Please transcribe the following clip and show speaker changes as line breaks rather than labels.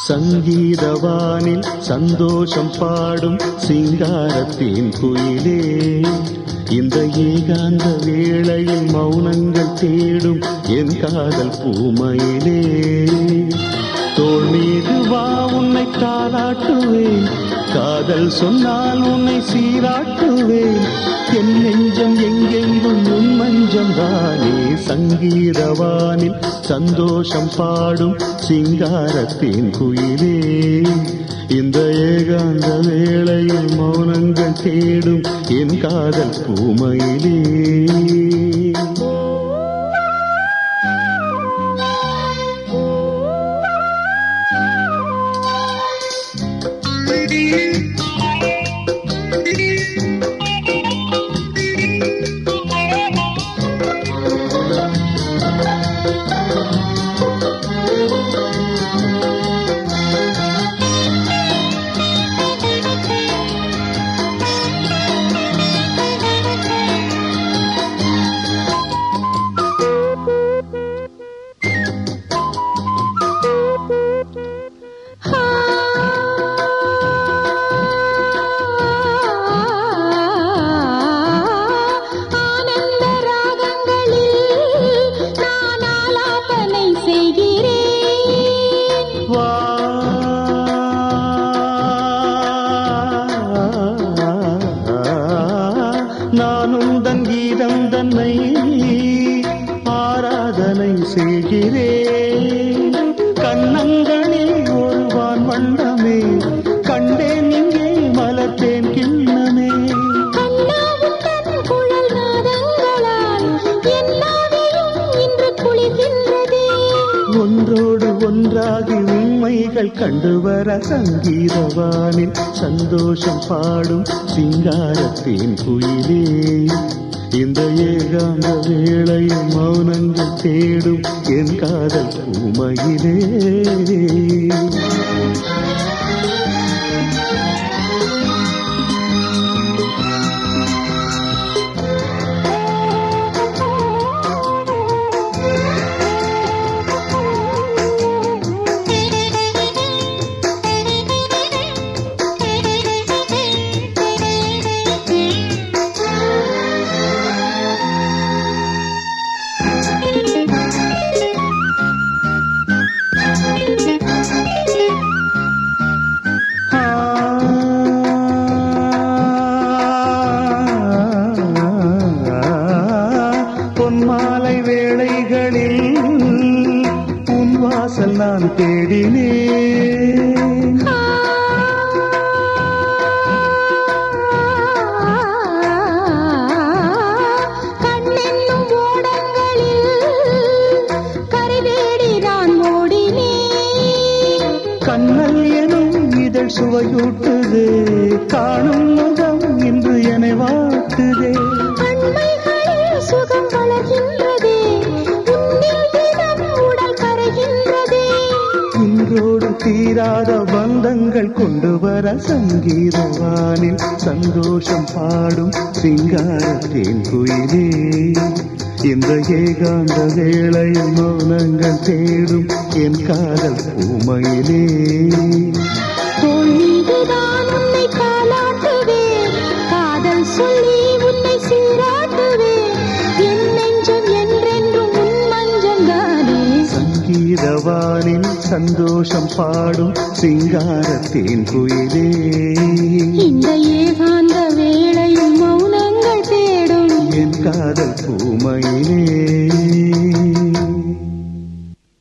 சங்கீதவானில் சந்தோஷம் பாடும் சிங்காரத்தின் குயிலே இந்த ஏகாந்த வேளையில் மௌனங்கள் தேடும் என் காதல் பூமையிலே தோள் மீது வா உன்னை தாளாட்டுவேன் காதல் சொன்னால் உன்னை சீராட்டுவேன் என் நெஞ்சம் எங்கெங்கும் உன் மஞ்சம் தானே சங்கீதவானில் சந்தோஷம் பாடும் சிங்காரத்தின் குயிலே இந்த ஏகாந்த வேளையில் மௌனங்கள் தேடும் என் காதல் பூமையிலே
ஆனந்த ராகங்களில் நான் ஆலாபனை செய்கிறேன்
வா நானும் தன் கீதம் தன்னை ஆராதனை செய்கிறேன் கண்ணங்களில் ஒருவான் வண்ணமே கண்டேன் இங்கே மலத்தேன் கிண்ணமே
கண்ணாவும் தன் குழல் நாதங்களால் என் நாவிலும் இன்று குளிர்கின்றதே
ஒன்றோடு ஒன்றாகி உண்மைகள் கண்டுவர சங்கீதவானில் சந்தோஷம் பாடும் சிங்காரத்தின் குயிலே இந்த ஏகாந்த வேளையில் மௌனங்கள் தேடும் என் காதல் பூமையிலே பொன்மாலை வேளைகளில் உன் வாசல் நான் தேடினேன்
கண்ணென்னும் ஓடங்களில் கரை தேடி நான் ஓடினேன்
கண்ணல் எனும் இதழ் சுவையூட்டுதே காணும் முகம் இன்று என வாட்டுதே
கண்மைகளில் சுகம் வளர்கின்றதே உன்னில் தினம் உடல் கரைகின்றதே
இன்றோடு தீராத பந்தங்கள் கொண்டு வர சங்கீதவானில் சந்தோஷம் பாடும் சிங்காரத்தின் குயிலே இந்த ஏகாந்த வேளையில் மௌனங்கள் தேடும் என் காதல் பூமையிலே
தோள் மீதுதான் உன்னை காலாட்டுவேன் காதல் சொல்லி உன்னை சீராட்டுவேன் என் நெஞ்சம் என்றென்றும் உன் மஞ்சந்தானே
சங்கீதவானில் சந்தோஷம் பாடும் சிங்காரத்தின் குயிலே
இந்த ஏகாந்த வேளையில் மௌனங்கள் தேடும்
என் காதல் பூமையிலே